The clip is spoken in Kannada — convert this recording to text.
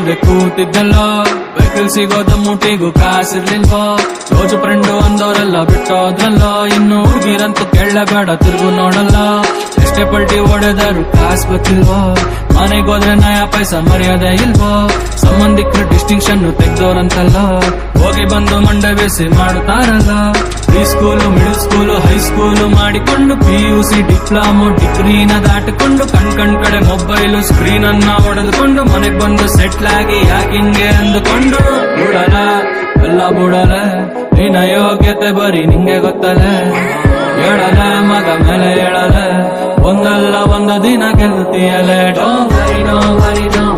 ಇಲ್ದೆ ಕೂತಿದ್ದಲ್ಲೋ ವೆಹಿಕಲ್ ಸಿಗೋದ ಮೂಟಿಗೂ ಕಾಸಿರ್ಲಿಲ್ವೋ ರೋಜು ಫ್ರೆಂಡು ಅಂದವರೆಲ್ಲ ಬಿಟ್ಟೋದ್ರಲ್ಲೋ ಇನ್ನು ಹುಡುಗಿರಂತೂ ಕೇಳಬೇಡ ತಿರುಗು ನೋಡಲ್ಲ ಎಷ್ಟೇ ಪಲ್ಟಿ ಹೊಡೆದರು ಕಾಸ್ ಗೊತ್ತಿಲ್ವೋ ಮನೆಗೋದ್ರೆ ನಯ ಪೈಸ ಮರ್ಯಾದೆ ಇಲ್ವೋ ಸಂಬಂಧಿಕರು ಡಿಸ್ಟಿಂಕ್ಷನ್ ತೆಗ್ದೋರಂತಲ್ಲ ಹೋಗಿ ಬಂದು ಮಂಡೆ ಬೇಸಿ ಮಾಡುತ್ತಾರಲ್ಲ pre school middle school high school ಮಾಡಿಕೊಂಡು ಪಿ ಯು ಸಿ ಡಿಪ್ಲೊಮೊ ಡಿಗ್ರಿನ ದಾಟಿಕೊಂಡು ಕಣ್ ಕಣ್ ಕಡೆ ಮೊಬೈಲು ಸ್ಕ್ರೀನ್ ಅನ್ನ ಹೊಡೆದುಕೊಂಡು ಮನೆಗ್ ಬಂದು ಸೆಟ್ಲ್ ಆಗಿ ಯಾಕಿಂಗೆ ಅಂದುಕೊಂಡು ಬಿಡಲ ಎಲ್ಲ ಬಿಡಲ ನಿನ್ನ ಯೋಗ್ಯತೆ ಬರೀ ನಿಂಗೆ ಗೊತ್ತಲೆ ಹೇಳಲ ಮಗ ಮೇಲೆ ಹೇಳಲ ಒಂದಲ್ಲ ಒಂದು ದಿನ ಗೆಲ್ತೀಯಲೆ ಡೋ ವರಿ ಡೋ ವರಿ ಡೋ